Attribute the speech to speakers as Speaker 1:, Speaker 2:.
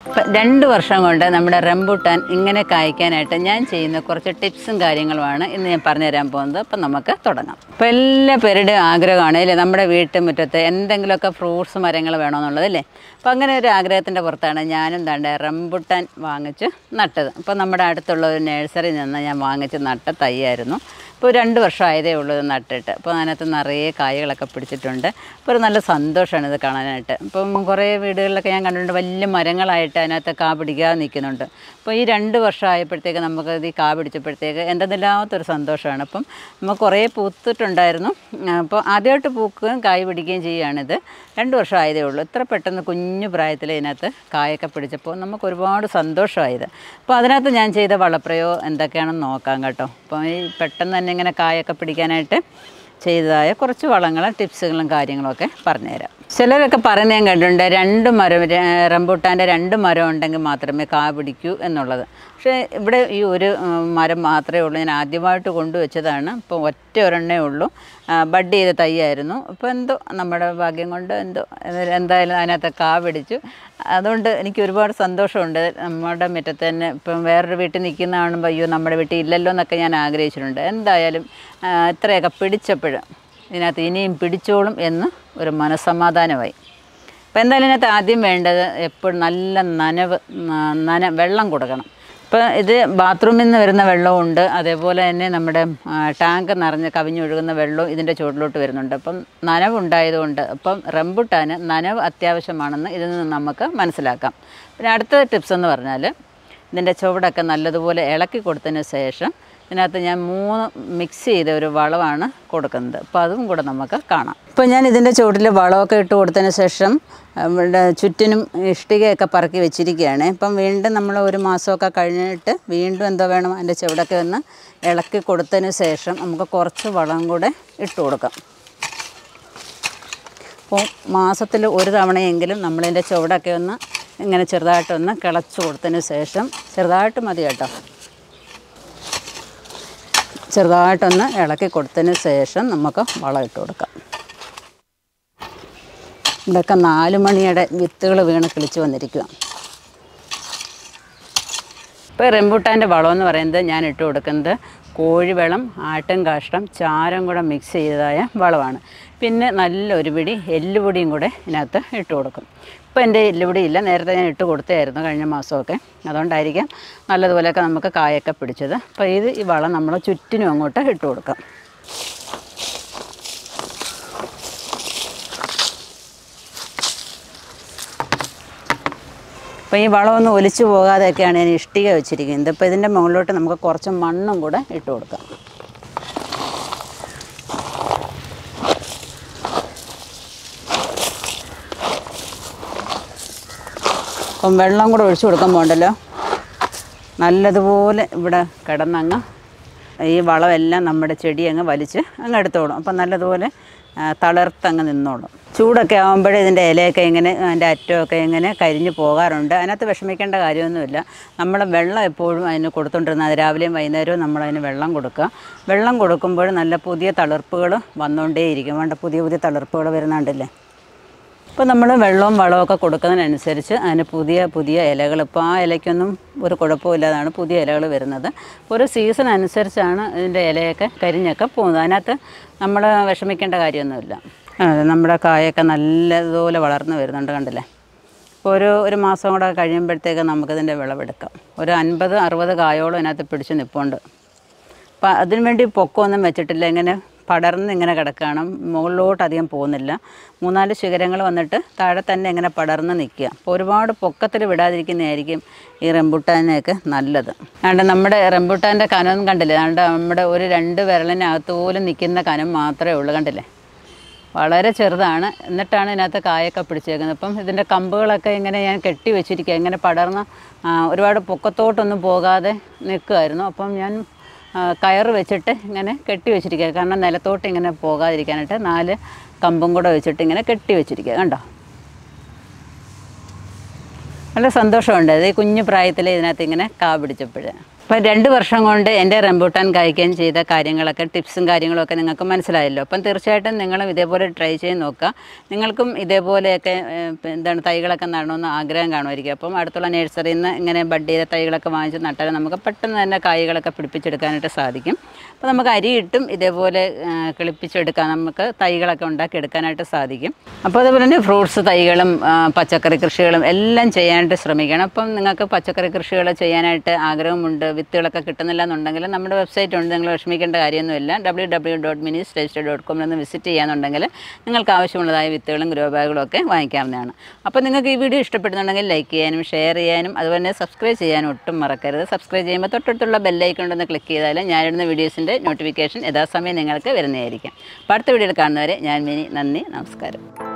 Speaker 1: ഇപ്പം രണ്ട് വർഷം കൊണ്ട് നമ്മുടെ റംബൂട്ടാൻ ഇങ്ങനെ കായ്ക്കാനായിട്ട് ഞാൻ ചെയ്യുന്ന കുറച്ച് ടിപ്സും കാര്യങ്ങളുമാണ് ഇന്ന് ഞാൻ പറഞ്ഞുതരാൻ പോകുന്നത് അപ്പം നമുക്ക് തുടങ്ങാം ഇപ്പം എല്ലാ പേരുടെയും ആഗ്രഹമാണ് അല്ലേ നമ്മുടെ വീട്ടുമുറ്റത്ത് എന്തെങ്കിലുമൊക്കെ ഫ്രൂട്ട്സ് മരങ്ങൾ വേണമെന്നുള്ളത് അല്ലേ അപ്പം അങ്ങനെ ഒരു ആഗ്രഹത്തിൻ്റെ പുറത്താണ് ഞാനും തൻ്റെ റംബുട്ടാൻ വാങ്ങിച്ച് നട്ടത് അപ്പോൾ നമ്മുടെ അടുത്തുള്ള ഒരു നഴ്സറിയിൽ നിന്ന് ഞാൻ വാങ്ങിച്ച് നട്ട തൈയായിരുന്നു ഇപ്പോൾ രണ്ട് വർഷം ആയതേ ഉള്ളൂ ഇത് നട്ടിട്ട് അപ്പോൾ അതിനകത്ത് നിറയെ കായകളൊക്കെ പിടിച്ചിട്ടുണ്ട് അപ്പോൾ ഒരു നല്ല സന്തോഷമാണ് ഇത് കാണാനായിട്ട് ഇപ്പം കുറേ വീടുകളിലൊക്കെ ഞാൻ കണ്ടിട്ടുണ്ട് വലിയ മരങ്ങളായിട്ട് അതിനകത്ത് കാ പിടിക്കാതെ നിൽക്കുന്നുണ്ട് അപ്പോൾ ഈ രണ്ട് വർഷം ആയപ്പോഴത്തേക്ക് നമുക്ക് ഇത് ഈ കാ പിടിച്ചപ്പോഴത്തേക്ക് എന്തെന്നില്ലാത്തൊരു സന്തോഷമാണ് അപ്പം നമുക്ക് കുറേ പൂത്തിട്ടുണ്ടായിരുന്നു അപ്പോൾ ആദ്യമായിട്ട് പൂക്കുകയും കായ് പിടിക്കുകയും ചെയ്യുകയാണിത് രണ്ട് വർഷം ആയതേ ഉള്ളൂ ഇത്ര പെട്ടെന്ന് കുഞ്ഞു പ്രായത്തിൽ ഇതിനകത്ത് കായൊക്കെ പിടിച്ചപ്പോൾ നമുക്ക് ഒരുപാട് സന്തോഷമായത് അപ്പോൾ അതിനകത്ത് ഞാൻ ചെയ്ത വളപ്രയോഗം എന്തൊക്കെയാണെന്ന് നോക്കാം കേട്ടോ അപ്പോൾ ഈ പെട്ടെന്ന് തന്നെ ഇങ്ങനെ കായൊക്കെ പിടിക്കാനായിട്ട് ചെയ്തതായ കുറച്ച് വളങ്ങളും ടിപ്സുകളും കാര്യങ്ങളൊക്കെ പറഞ്ഞുതരാം ചിലരൊക്കെ പറയുന്നത് ഞാൻ കണ്ടിട്ടുണ്ട് രണ്ട് മരം ര- റംബൂട്ടാൻ്റെ രണ്ട് മരം ഉണ്ടെങ്കിൽ മാത്രമേ കാ പിടിക്കൂ എന്നുള്ളത് പക്ഷേ ഇവിടെ ഈ ഒരു ഉം, മരം മാത്രമേ ഉള്ളൂ ഞാൻ ആദ്യമായിട്ട് കൊണ്ടുവച്ചതാണ് ഇപ്പോൾ ഒറ്റ ഒരെണ്ണേ ഉള്ളൂ ആ, ബഡ് ചെയ്ത തൈയായിരുന്നു ഇപ്പോൾ എന്തോ നമ്മുടെ ഭാഗ്യം കൊണ്ട് എന്തോ എന്തായാലും അതിനകത്ത് കാ പിടിച്ചു അതുകൊണ്ട് എനിക്ക് ഒരുപാട് സന്തോഷമുണ്ട് നമ്മുടെ മുറ്റത്ത് തന്നെ ഇപ്പം വേറൊരു വീട്ടിൽ നിൽക്കുന്ന കാണുമ്പോൾ അയ്യോ നമ്മുടെ വീട്ടിൽ ഇല്ലല്ലോ എന്നൊക്കെ ഞാൻ ആഗ്രഹിച്ചിട്ടുണ്ട് എന്തായാലും ആ, ഇത്രയൊക്കെ പിടിച്ചപ്പോഴും ഇതിനകത്ത് ഇനിയും പിടിച്ചോളും എന്ന് ഒരു മനസ്സമാധാനമായി അപ്പോൾ എന്തായാലും ഇതിനകത്ത് ആദ്യം വേണ്ടത് എപ്പോഴും നല്ല നനവ് ന- നന വെള്ളം കൊടുക്കണം ഇപ്പോൾ ഇത് ബാത്റൂമിൽ നിന്ന് വരുന്ന വെള്ളമുണ്ട് അതേപോലെ തന്നെ നമ്മുടെ ആ, ടാങ്ക് നിറഞ്ഞ് കവിഞ്ഞൊഴുകുന്ന വെള്ളവും ഇതിൻ്റെ ചുവട്ടിലോട്ട് വരുന്നുണ്ട് അപ്പം നനവുണ്ടായതുകൊണ്ട് അപ്പം റംബുട്ടാന് നനവ് അത്യാവശ്യമാണെന്ന് ഇതിൽ നിന്ന് നമുക്ക് മനസ്സിലാക്കാം പിന്നെ അടുത്ത ടിപ്സ് എന്ന് പറഞ്ഞാൽ ഇതിൻ്റെ ചുവടൊക്കെ നല്ലതുപോലെ ഇളക്കി കൊടുത്തതിന് ശേഷം ഇതിനകത്ത് ഞാൻ മൂന്ന് മിക്സ് ചെയ്ത ഒരു വളമാണ് കൊടുക്കുന്നത് അപ്പോൾ അതും കൂടെ നമുക്ക് കാണാം ഇപ്പോൾ ഞാൻ ഇതിൻ്റെ ചുവട്ടിൽ വളമൊക്കെ ഇട്ട് കൊടുത്തതിന് ശേഷം ഇവിടെ ചുറ്റിനും ഇഷ്ടികയൊക്കെ പറക്കി വെച്ചിരിക്കുകയാണ് ഇപ്പം വീണ്ടും നമ്മൾ ഒരു മാസമൊക്കെ കഴിഞ്ഞിട്ട് വീണ്ടും എന്തോ വേണം അതിൻ്റെ ചുവടൊക്കെ ഒന്ന് ഇളക്കി കൊടുത്തതിന് ശേഷം നമുക്ക് കുറച്ച് വളം കൂടെ ഇട്ട് കൊടുക്കാം അപ്പോൾ മാസത്തിൽ ഒരു തവണയെങ്കിലും നമ്മളിതിൻ്റെ ചുവടൊക്കെ ഒന്ന് ഇങ്ങനെ ചെറുതായിട്ടൊന്ന് കിളച്ച് കൊടുത്തതിന് ശേഷം ചെറുതായിട്ട് മതി കേട്ടോ ചെറുതായിട്ടൊന്ന് ഇളക്കി കൊടുത്തതിന് ശേഷം നമുക്ക് വളം ഇട്ട് കൊടുക്കാം ഇവിടെയൊക്കെ നാല് മണിയുടെ വിത്തുകൾ വീണ് കിളിച്ച് വന്നിരിക്കുക ഇപ്പോൾ റെമ്പൂട്ടാൻ്റെ വളം എന്ന് പറയുന്നത് ഞാൻ ഇട്ട് കൊടുക്കുന്നത് കോഴിവളം ആട്ടും കാഷ്ടം ചാരം കൂടെ മിക്സ് ചെയ്തതായ വളമാണ് പിന്നെ നല്ലൊരു പിടി എല്ലുപൊടിയും കൂടെ ഇതിനകത്ത് ഇട്ട് കൊടുക്കും ഇപ്പോൾ എൻ്റെ എല്ലുപൊടി ഇല്ല നേരത്തെ ഞാൻ ഇട്ട് കൊടുത്തായിരുന്നു കഴിഞ്ഞ മാസമൊക്കെ അതുകൊണ്ടായിരിക്കാം നല്ലതുപോലെയൊക്കെ നമുക്ക് കായൊക്കെ പിടിച്ചത് അപ്പോൾ ഇത് ഈ വളം നമ്മൾ ചുറ്റിനും അങ്ങോട്ട് ഇട്ട് കൊടുക്കാം അപ്പോൾ ഈ വളമൊന്നും ഒലിച്ചു പോകാതെയൊക്കെയാണ് ഞാൻ ഇഷ്ടിക വെച്ചിരിക്കുന്നത് ഇപ്പോൾ ഇതിൻ്റെ മുകളിലോട്ട് നമുക്ക് കുറച്ച് മണ്ണും കൂടെ ഇട്ട് കൊടുക്കാം അപ്പം വെള്ളം കൂടെ ഒഴിച്ചു കൊടുക്കുമ്പോൾ ഉണ്ടല്ലോ നല്ലതുപോലെ ഇവിടെ കിടന്നങ്ങ് ഈ വളമെല്ലാം നമ്മുടെ ചെടി അങ്ങ് വലിച്ച് അങ്ങ് എടുത്തോളും അപ്പം നല്ലതുപോലെ ആ, തളിർത്തങ്ങ് നിന്നോളും ചൂടൊക്കെ ആകുമ്പോഴേ ഇതിൻ്റെ ഇലയൊക്കെ ഇങ്ങനെ അതിൻ്റെ അറ്റമൊക്കെ ഇങ്ങനെ കരിഞ്ഞു പോകാറുണ്ട് അതിനകത്ത് വിഷമിക്കേണ്ട കാര്യമൊന്നുമില്ല നമ്മൾ വെള്ളം എപ്പോഴും അതിന് കൊടുത്തുകൊണ്ടിരുന്നത് രാവിലെയും വൈകുന്നേരവും നമ്മളതിന് വെള്ളം കൊടുക്കുക വെള്ളം കൊടുക്കുമ്പോൾ നല്ല പുതിയ തളിർപ്പുകൾ വന്നുകൊണ്ടേയിരിക്കും വേണ്ട പുതിയ പുതിയ തളിർപ്പുകൾ വരുന്നുണ്ടല്ലേ ഇപ്പോൾ നമ്മൾ വെള്ളവും വളവും ഒക്കെ കൊടുക്കുന്നതിനനുസരിച്ച് അതിന് പുതിയ പുതിയ ഇലകൾ ഇപ്പോൾ ആ ഇലയ്ക്കൊന്നും ഒരു കുഴപ്പമില്ലാതാണ് പുതിയ ഇലകൾ വരുന്നത് ഒരു സീസൺ അനുസരിച്ചാണ് ഇതിൻ്റെ ഇലയൊക്കെ കരിഞ്ഞൊക്കെ പോകുന്നത് അതിനകത്ത് നമ്മൾ വിഷമിക്കേണ്ട കാര്യമൊന്നുമില്ല ആ, നമ്മുടെ കായൊക്കെ നല്ലതുപോലെ വളർന്നു വരുന്നുണ്ട് കണ്ടില്ലേ ഇപ്പോൾ ഒരു ഒരു മാസം കൂടെ കഴിയുമ്പോഴത്തേക്ക് നമുക്കിതിൻ്റെ വിളവെടുക്കാം ഒരു അൻപത് അറുപത് കായോളം ഇതിനകത്ത് പിടിച്ച് നിൽപ്പുണ്ട് അപ്പം അതിനു വേണ്ടി പൊക്കമൊന്നും വെച്ചിട്ടില്ല ഇങ്ങനെ പടർന്ന് ഇങ്ങനെ കിടക്കുകയാണ് മുകളിലോട്ട് അധികം പോകുന്നില്ല മൂന്നാല് ശിഖരങ്ങൾ വന്നിട്ട് താഴെ തന്നെ ഇങ്ങനെ പടർന്ന് നിൽക്കുക അപ്പോൾ ഒരുപാട് പൊക്കത്തിൽ വിടാതിരിക്കുന്നതായിരിക്കും ഈ റംബുട്ടാനൊക്കെ നല്ലത് അതുകൊണ്ട് നമ്മുടെ റംബുട്ടാൻ്റെ കനം കണ്ടില്ലേ അതുകൊണ്ട് നമ്മുടെ ഒരു രണ്ട് വിരലിനകത്ത് പോലും നിൽക്കുന്ന കനം മാത്രമേ ഉള്ളൂ കണ്ടില്ലേ വളരെ ചെറുതാണ് എന്നിട്ടാണ് ഇതിനകത്ത് കായൊക്കെ പിടിച്ചേക്കുന്നത് അപ്പം ഇതിൻ്റെ കമ്പുകളൊക്കെ ഇങ്ങനെ ഞാൻ കെട്ടി വെച്ചിരിക്കുക ഇങ്ങനെ പടർന്ന് ആ, ഒരുപാട് പൊക്കത്തോട്ടൊന്നും പോകാതെ നിൽക്കുമായിരുന്നു അപ്പം ഞാൻ ആ, കയറ് വെച്ചിട്ട് ഇങ്ങനെ കെട്ടി വെച്ചിരിക്കുക കാരണം നിലത്തോട്ട് ഇങ്ങനെ പോകാതിരിക്കാനായിട്ട് നാല് കമ്പും കൂടെ വെച്ചിട്ട് ഇങ്ങനെ കെട്ടി വെച്ചിരിക്കുക കണ്ടോ നല്ല സന്തോഷമുണ്ട് ഇത് ഈ കുഞ്ഞു പ്രായത്തിൽ ഇതിനകത്ത് ഇങ്ങനെ കാ പിടിച്ചപ്പോൾ അപ്പം രണ്ട് വർഷം കൊണ്ട് എൻ്റെ റംബൂട്ടാൻ കായ്ക്കാൻ ചെയ്ത കാര്യങ്ങളൊക്കെ ടിപ്സും കാര്യങ്ങളൊക്കെ നിങ്ങൾക്ക് മനസ്സിലായല്ലോ അപ്പം തീർച്ചയായിട്ടും നിങ്ങളും ഇതേപോലെ ട്രൈ ചെയ്ത് നോക്കുക നിങ്ങൾക്കും ഇതേപോലെയൊക്കെ ഏഹ്, ഇപ്പം എന്താണ് തൈകളൊക്കെ നടണമെന്ന് ആഗ്രഹം കാണുമായിരിക്കും അപ്പം അടുത്തുള്ള നഴ്സറിയിൽ നിന്ന് ഇങ്ങനെ ബഡ് ചെയ്ത തൈകളൊക്കെ വാങ്ങിച്ച് നട്ടാൽ നമുക്ക് പെട്ടെന്ന് തന്നെ കായ്കളൊക്കെ പിടിപ്പിച്ചെടുക്കാനായിട്ട് സാധിക്കും അപ്പോൾ നമുക്ക് അരിയിട്ടും ഇതേപോലെ ആ, കിളിപ്പിച്ചെടുക്കാൻ നമുക്ക് തൈകളൊക്കെ ഉണ്ടാക്കിയെടുക്കാനായിട്ട് സാധിക്കും അപ്പോൾ അതുപോലെ തന്നെ ഫ്രൂട്ട്സ് തൈകളും ആ, പച്ചക്കറി കൃഷികളും എല്ലാം ചെയ്യാനായിട്ട് ശ്രമിക്കണം അപ്പം നിങ്ങൾക്ക് പച്ചക്കറി കൃഷികൾ ചെയ്യാനായിട്ട് ആഗ്രഹമുണ്ട് വിത്തുകളൊക്കെ കിട്ടുന്നില്ല എന്നുണ്ടെങ്കിൽ നമ്മുടെ വെബ്സൈറ്റ് ഉണ്ട് നിങ്ങൾ വിഷമിക്കേണ്ട കാര്യമൊന്നുമില്ല ഡബ്ല്യൂ ഡബ്ല്യൂ ഡോട്ട് മിനി സ്റ്റേസ്റ്റ് ഡോട്ട് കോമിൽ നിന്ന് വിസിറ്റ് ചെയ്യാന്നുണ്ടെങ്കിൽ നിങ്ങൾക്ക് ആവശ്യമുള്ളതായ വിത്തുകളും ഗ്രോ ബാഗുകളും ഒക്കെ വാങ്ങിക്കാവുന്നതാണ് അപ്പോൾ നിങ്ങൾക്ക് ഈ വീഡിയോ ഇഷ്ടപ്പെടുന്നുണ്ടെങ്കിൽ ലൈക്ക് ചെയ്യാനും ഷെയർ ചെയ്യാനും അതുപോലെ തന്നെ സബ്സ്ക്രൈബ് ചെയ്യാനും ഒട്ടും മറക്കരുത് സബ്സ്ക്രൈബ് ചെയ്യുമ്പോൾ തൊട്ടടുത്തുള്ള ബെല്ലൈക്കൺ ഉണ്ടെന്ന് ക്ലിക്ക് ചെയ്താൽ ഞാനിടുന്ന വീഡിയോസിൻ്റെ നോട്ടിഫിക്കേഷൻ യഥാസമയം നിങ്ങൾക്ക് വരുന്നതായിരിക്കും അപ്പോൾ അടുത്ത വീഡിയോയിൽ കാണുന്നവരെ ഞാൻ മിനി നന്ദി നമസ്കാരം